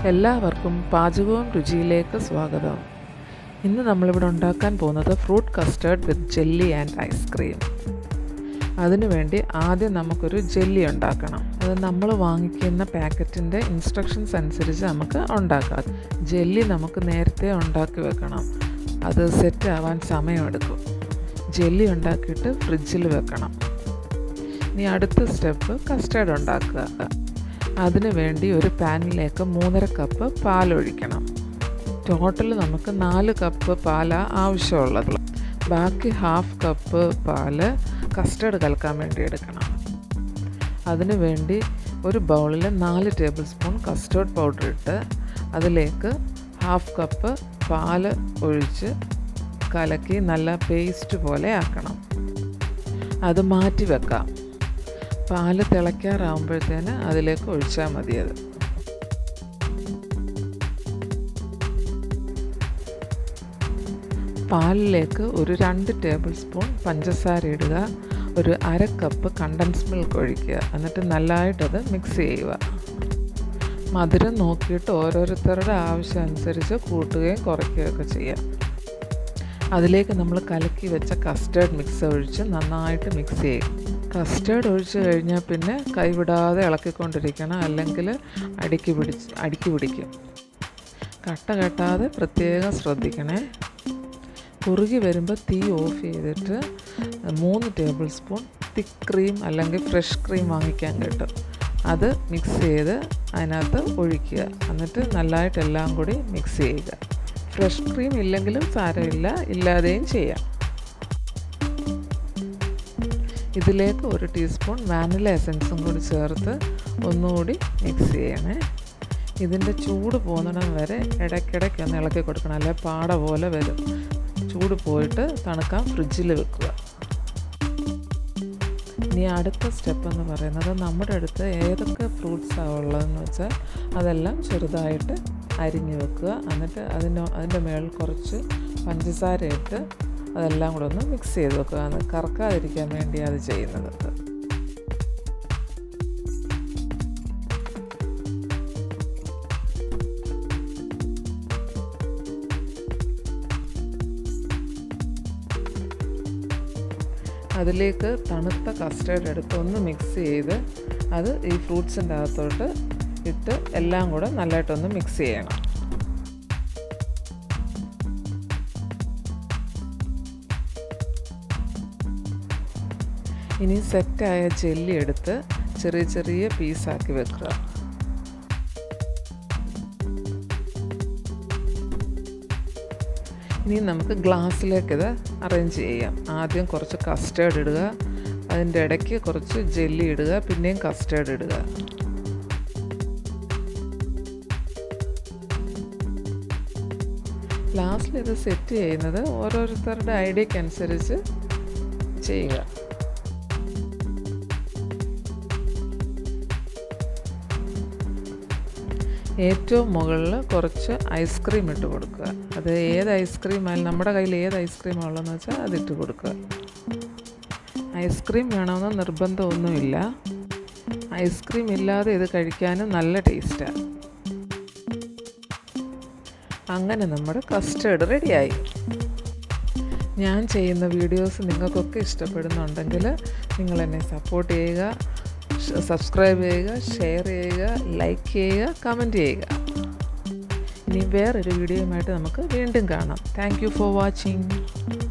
എല്ലാവർക്കും പാചകവും രുചിയിലേക്ക് സ്വാഗതം ഇന്ന് നമ്മളിവിടെ ഉണ്ടാക്കാൻ പോകുന്നത് fruit custard with jelly and ice cream അതിനുവേണ്ടി ആദ്യം നമുക്കൊരു ജെല്ലി ഉണ്ടാക്കണം അത് നമ്മൾ വാങ്ങിക്കുന്ന പാക്കറ്റിൻ്റെ ഇൻസ്ട്രക്ഷൻസ് അനുസരിച്ച് നമുക്ക് ഉണ്ടാക്കാം ജെല്ലി നമുക്ക് നേരത്തെ ഉണ്ടാക്കി വെക്കണം അത് സെറ്റ് ആവാൻ സമയമെടുക്കും ജെല്ലി ഉണ്ടാക്കിയിട്ട് ഫ്രിഡ്ജിൽ വെക്കണം ഇനി അടുത്ത സ്റ്റെപ്പ് കസ്റ്റേർഡ് ഉണ്ടാക്കുക അതിനു വേണ്ടി ഒരു പാനിലേക്ക് മൂന്നര കപ്പ് പാലൊഴിക്കണം ടോട്ടൽ നമുക്ക് നാല് കപ്പ് പാലാണ് ആവശ്യമുള്ളത് ബാക്കി ഹാഫ് കപ്പ് പാല് കസ്റ്റേർഡ് കലക്കാൻ വേണ്ടി എടുക്കണം അതിനു വേണ്ടി ഒരു ബൗളിൽ നാല് ടേബിൾ സ്പൂൺ കസ്റ്റേർഡ് പൗഡർ ഇട്ട് അതിലേക്ക് ഹാഫ് കപ്പ് പാല് ഒഴിച്ച് കലക്കി നല്ല പേസ്റ്റ് പോലെ ആക്കണം അത് മാറ്റി വെക്കാം പാല് തിളയ്ക്കാറാകുമ്പോഴത്തേന് അതിലേക്ക് ഒഴിച്ചാൽ മതി അത് പാലിലേക്ക് ഒരു രണ്ട് ടേബിൾ സ്പൂൺ പഞ്ചസാര ഇടുക ഒരു അര കപ്പ് കണ്ടൻസ് മിൽക്ക് ഒഴിക്കുക എന്നിട്ട് നല്ലതായിട്ടത് മിക്സ് ചെയ്യുക മധുരം നോക്കിയിട്ട് ഓരോരുത്തരുടെ ആവശ്യം അനുസരിച്ച് കൂട്ടുകയും കുറയ്ക്കുകയൊക്കെ ചെയ്യാം അതിലേക്ക് നമ്മൾ കലക്കി വെച്ച കസ്റ്റേർഡ് മിക്സ് ഒഴിച്ച് നന്നായിട്ട് മിക്സ് ചെയ്യും കസ്റ്റേർഡ് ഒഴിച്ച് കഴിഞ്ഞാൽ പിന്നെ കൈവിടാതെ ഇളക്കിക്കൊണ്ടിരിക്കണം അല്ലെങ്കിൽ അടിക്ക് പിടിച്ച് അടിക്ക് പിടിക്കും കട്ട കെട്ടാതെ പ്രത്യേകം ശ്രദ്ധിക്കണേ കുറുകി വരുമ്പോൾ തീ ഓഫ് ചെയ്തിട്ട് മൂന്ന് ടേബിൾ സ്പൂൺ തിക്ക് ക്രീം അല്ലെങ്കിൽ ഫ്രഷ് ക്രീം വാങ്ങിക്കാൻ കിട്ടും അത് മിക്സ് ചെയ്ത് അതിനകത്ത് ഒഴിക്കുക എന്നിട്ട് നല്ലതായിട്ട് എല്ലാം കൂടി മിക്സ് ചെയ്യുക ഫ്രഷ് ക്രീം ഇല്ലെങ്കിലും സാരമില്ല ഇല്ലാതെയും ചെയ്യാം ഇതിലേക്ക് ഒരു ടീസ്പൂൺ വാനില എസൻസും കൂടി ചേർത്ത് ഒന്നുകൂടി മിക്സ് ചെയ്യണേ ഇതിൻ്റെ ചൂട് പോകുന്നിടം വരെ ഇടയ്ക്കിടയ്ക്ക് ഒന്ന് ഇളക്കി കൊടുക്കണം അല്ലെ പാട പോലെ വരും ചൂട് പോയിട്ട് തണുക്കാൻ ഫ്രിഡ്ജിൽ വെക്കുക ഇനി അടുത്ത സ്റ്റെപ്പ് എന്ന് പറയുന്നത് നമ്മുടെ അടുത്ത് ഏതൊക്കെ ഫ്രൂട്ട്സാണ് ഉള്ളതെന്ന് വെച്ചാൽ അതെല്ലാം ചെറുതായിട്ട് അരിഞ്ഞ് വെക്കുക എന്നിട്ട് അതിന് അതിൻ്റെ മേളിൽ കുറച്ച് പഞ്ചസാര ഇട്ട് അതെല്ലാം കൂടെ ഒന്ന് മിക്സ് ചെയ്ത് വെക്കുക അത് കറക്കാതിരിക്കാൻ വേണ്ടിയാണ് അത് ചെയ്യുന്നത് അതിലേക്ക് തണുത്ത കസ്റ്റേർഡ് എടുത്ത് ഒന്ന് മിക്സ് ചെയ്ത് അത് ഈ ഫ്രൂട്ട്സിൻ്റെ അകത്തോട്ട് ഇട്ട് എല്ലാം കൂടെ നല്ലതായിട്ടൊന്ന് മിക്സ് ചെയ്യണം ഇനി സെറ്റായ ജെല്ലി എടുത്ത് ചെറിയ ചെറിയ പീസാക്കി വെക്കുക ഇനി നമുക്ക് ഗ്ലാസ്സിലേക്ക് ഇത് അറേഞ്ച് ചെയ്യാം ആദ്യം കുറച്ച് കസ്റ്റേർഡ് ഇടുക അതിൻ്റെ ഇടയ്ക്ക് കുറച്ച് ജെല്ലി ഇടുക പിന്നെയും കസ്റ്റേർഡ് ഇടുക ലാസ്റ്റിൽ ഇത് സെറ്റ് ചെയ്യുന്നത് ഓരോരുത്തരുടെ ഐഡിയക്ക് അനുസരിച്ച് ചെയ്യുക ഏറ്റവും മുകളിൽ കുറച്ച് ഐസ്ക്രീം ഇട്ട് കൊടുക്കുക അത് ഏത് ഐസ്ക്രീം ആയാലും നമ്മുടെ കയ്യിൽ ഏത് ഐസ്ക്രീം ഉള്ളതെന്ന് വെച്ചാൽ അതിട്ട് കൊടുക്കുക ഐസ്ക്രീം വേണമെന്ന് നിർബന്ധമൊന്നുമില്ല ഐസ്ക്രീം ഇല്ലാതെ ഇത് കഴിക്കാനും നല്ല ടേസ്റ്റാണ് അങ്ങനെ നമ്മുടെ കസ്റ്റേർഡ് റെഡിയായി ഞാൻ ചെയ്യുന്ന വീഡിയോസ് നിങ്ങൾക്കൊക്കെ ഇഷ്ടപ്പെടുന്നുണ്ടെങ്കിൽ നിങ്ങൾ എന്നെ സപ്പോർട്ട് ചെയ്യുക സബ്സ്ക്രൈബ് ചെയ്യുക ഷെയർ ചെയ്യുക ലൈക്ക് ചെയ്യുക കമൻറ്റ് ചെയ്യുക ഇനി വേറൊരു വീഡിയോയുമായിട്ട് നമുക്ക് വീണ്ടും കാണാം താങ്ക് യു ഫോർ വാച്ചിങ്